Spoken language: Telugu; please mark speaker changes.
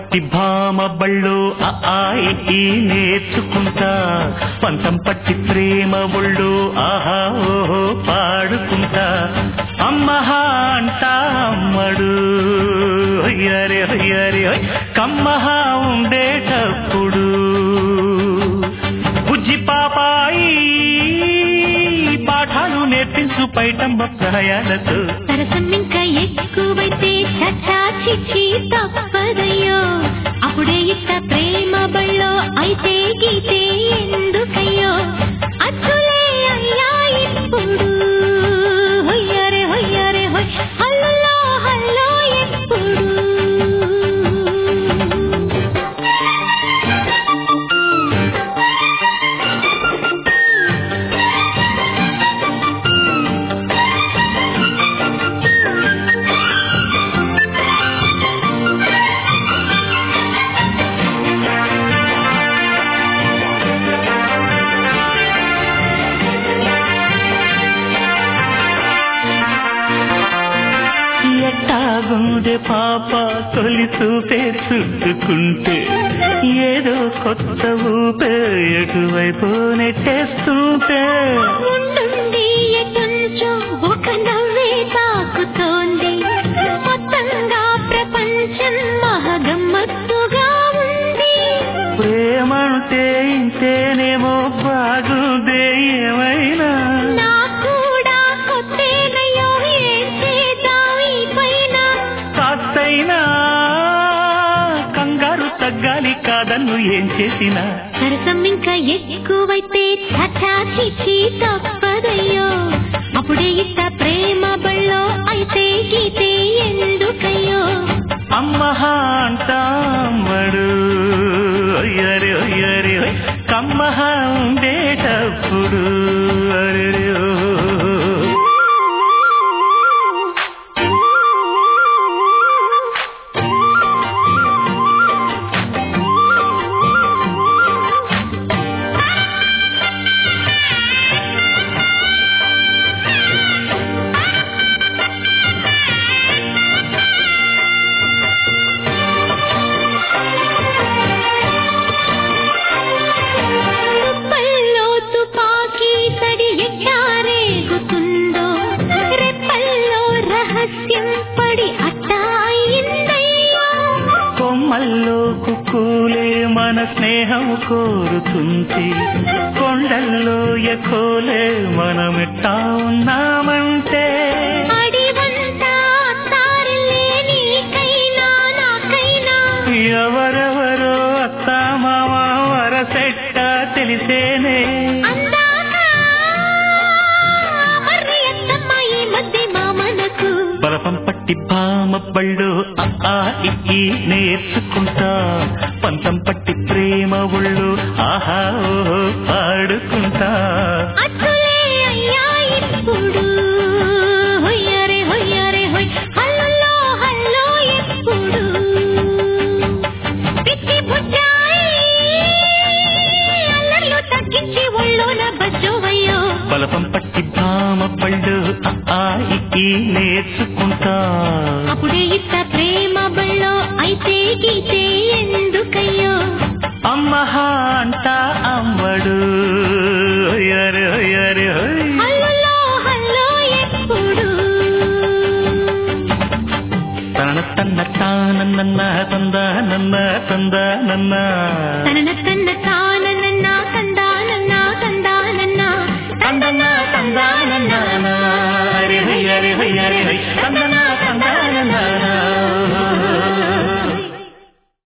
Speaker 1: పట్టి భామ బళ్ళు ఆ ఆ ఈ ఈ నేర్చుకుంటా పంతం పట్టి ప్రేమ ఒళ్ళు ఆహా ఓహో పాడుకుంటా అమ్మహా అంటా అమ్మడు హొయ్యరే హొయ్యరే హొయ్ కమ్మహా ఉండేటప్పుడు బుజ్జి పాపాయి పాఠాలు నేర్పించు పైటమ్మ ప్రయాణతో
Speaker 2: సరసం ఇంకా ఎక్కువైతే చచ్చా చిచ్చి తప్పదయ్యో అప్పుడే ఇట్ట ప్రేమ బళ్ళో అయితే గీతే ఎందుకయ్యో అచ్చులే అయ్యా ఇప్పుడు హొయ్యరే హొయ్యరే హొయ్ హల్లో హల్లో ఎప్పుడు
Speaker 1: ఎట్టాగుండే పాప తొలి చూపే చుట్టుకుంటే ఏదో కొత్త ఊపే ఎటువైపు నెట్టేస్తుంటే
Speaker 2: ఉండుండి ఎటుంచో ఒక నవ్వే తాకుతోంది మొత్తంగా ప్రపంచం మహగమ్మత్తుగా ఉంది
Speaker 1: ప్రేమంటే ఇంతేనేమో బాగుందే ఏమైనా
Speaker 2: నా కూడా కొత్తేనయ్యో ఏం చేద్దాం ఈ పైన
Speaker 1: కాస్తైనా కంగారు తగ్గాలి కాదన్ను ఏం చేసినా
Speaker 2: సరసం ఇంకా ఎక్కువైతే చచా చిచి తప్పదయ్యో అప్పుడే ఇట్ట ప్రేమ బళ్ళో అయితే గీతే ఎందుకయ్యో
Speaker 1: అమ్మహా అంటామడు అయ్యరే అయ్యరే కమ్మహా ఉండేటప్పుడు అరెరే ఓ.
Speaker 2: రెప్పల్లో తుపాకీ తడి ఎట్టారేగుతుందో రెప్పల్లో రహస్యం పడి అట్టా అయిందయ్యో
Speaker 1: కొమ్మల్లో కుక్కూలే మన స్నేహం కోరుతుంది కొండల్లో ఎకోలే మనమిట్టా ఉన్నామంటే
Speaker 2: అడివంతా తారలే నీకైనా నాకైనా
Speaker 1: ఎవరెవరో అత్త మామ వరసెట్ట తెలిసేనే
Speaker 2: అందాక మరి ఎత్తమ్మ ఈ మధ్య మామనకు
Speaker 1: బలపం పట్టి భామ బళ్ళు ఆ ఆ ఇ ఈ నేర్చుకుంటా పంతం పట్టి ప్రేమ ఒళ్ళు ఆహా ఓహో పాడుకుంటా
Speaker 2: అచ్చులే అయ్యా ఇప్పుడు హొయ్యరే హొయ్యరే హొయ్ హల్లో హల్లో ఎప్పుడు పిచ్చి బుజ్జాయి అల్లర్లు తగ్గించి ఒళ్ళోన బజ్జోవయ్యో
Speaker 1: బలపం పట్టి భామ బళ్ళు ఆ ఆ ఇ ఈ నేర్చుకుంటా
Speaker 2: అప్పుడే ఇట్ట ప్రేమ బళ్ళో అయితే గీతే ఎందుకయ్యో
Speaker 1: అమ్మహా అంటా అమ్మడు అయ్యరే అయ్యరే హోయ్.
Speaker 2: హల్లో హల్లో ఎప్పుడు
Speaker 1: తన తన్న తానన్న తంద నన్న తంద నన్న
Speaker 2: తనన తన